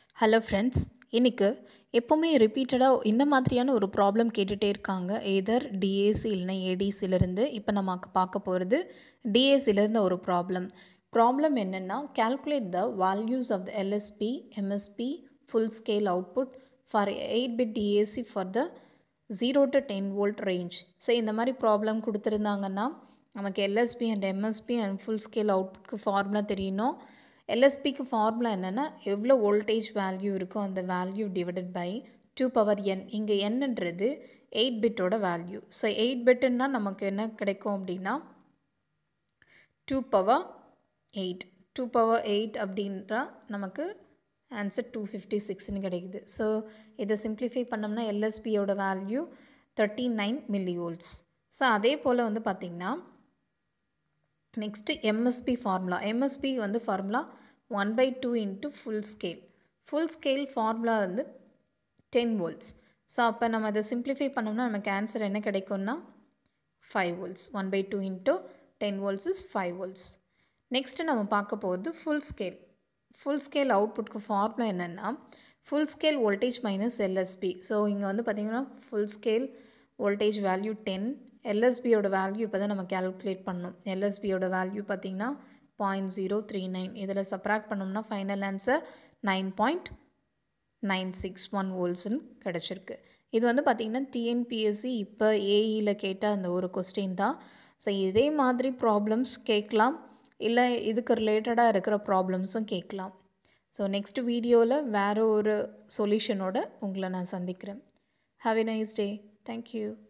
hello friends இன்னைக்கு எப்போவுமே ரிப்பீட்டடாக இந்த மாதிரியான ஒரு ப்ராப்ளம் கேட்டுகிட்டே இருக்காங்க எதர் டிஏசி இல்லைன்னா ஏடிசிலேருந்து இப்போ நம்ம பார்க்க போகிறது டிஏசிலேருந்து ஒரு ப்ராப்ளம் ப்ராப்ளம் என்னென்னா calculate the values of the LSB MSB full scale output for eight bit DAC for the zero to ten volt range so இந்த மாதிரி ப்ராப்ளம் கொடுத்துருந்தாங்கன்னா நமக்கு LSB and MSB and full scale அவுட்புட்க்கு formula தெரியணும் எல்எஸ்பிக்கு formula என்னென்னா எவ்வளோ voltage value இருக்கோ அந்த value divided by two power N இங்கே என்னன்றது எயிட் பிட்டோட வேல்யூ ஸோ எயிட் பிட்டுன்னா நமக்கு என்ன கிடைக்கும் அப்படின்னா two power eight two power eight அப்படின்றா நமக்கு ஆன்சர் டூ ஃபிஃப்டி சிக்ஸ்னு கிடைக்குது ஸோ இதை சிம்ப்ளிஃபை பண்ணோம்னா எல்எஸ்பியோட value thirty nine milli volts so அதே போல் வந்து பார்த்திங்கன்னா நெக்ஸ்ட்டு எம்எஸ்பி ஃபார்முலா எம்எஸ்பி வந்து formula one by two into full scale full scale formula வந்து டென் வோல்ட்ஸ் ஸோ அப்போ நம்ம அதை சிம்ப்ளிஃபை பண்ணோம்னா நமக்கு ஆன்சர் என்ன கிடைக்கும்னா five volts one by two into ten volts is five volts next நம்ம பார்க்க போகிறது ஃபுல் ஸ்கேல் ஃபுல் ஸ்கேல் அவுட்புட்க்கு ஃபார்முலா என்னென்னா full scale voltage minus LSB so இங்கே வந்து பார்த்திங்கன்னா full scale voltage value ten எல்எஸ்பியோட வேல்யூ இப்போ தான் நம்ம கேல்குலேட் பண்ணோம் எல்எஸ்பியோட வேல்யூ பார்த்திங்கன்னா பாயிண்ட் ஜீரோ த்ரீ நைன் இதில் சப்ராக்ட் பண்ணோம்னா final answer nine point nine six one வோல்ட்ஸ்னு கிடச்சிருக்கு இது வந்து பார்த்திங்கன்னா டிஎன்பிஎஸ்சி இப்போ ஏஇயில் கேட்ட அந்த ஒரு கொஸ்டின் தான் ஸோ இதே மாதிரி ப்ராப்ளம்ஸ் கேட்கலாம் இல்லை இதுக்கு ரிலேட்டடாக இருக்கிற ப்ராப்ளம்ஸும் கேட்கலாம் ஸோ நெக்ஸ்ட் வீடியோவில் வேறு ஒரு சொல்யூஷனோட உங்களை நான் சந்திக்கிறேன் have a nice day thank you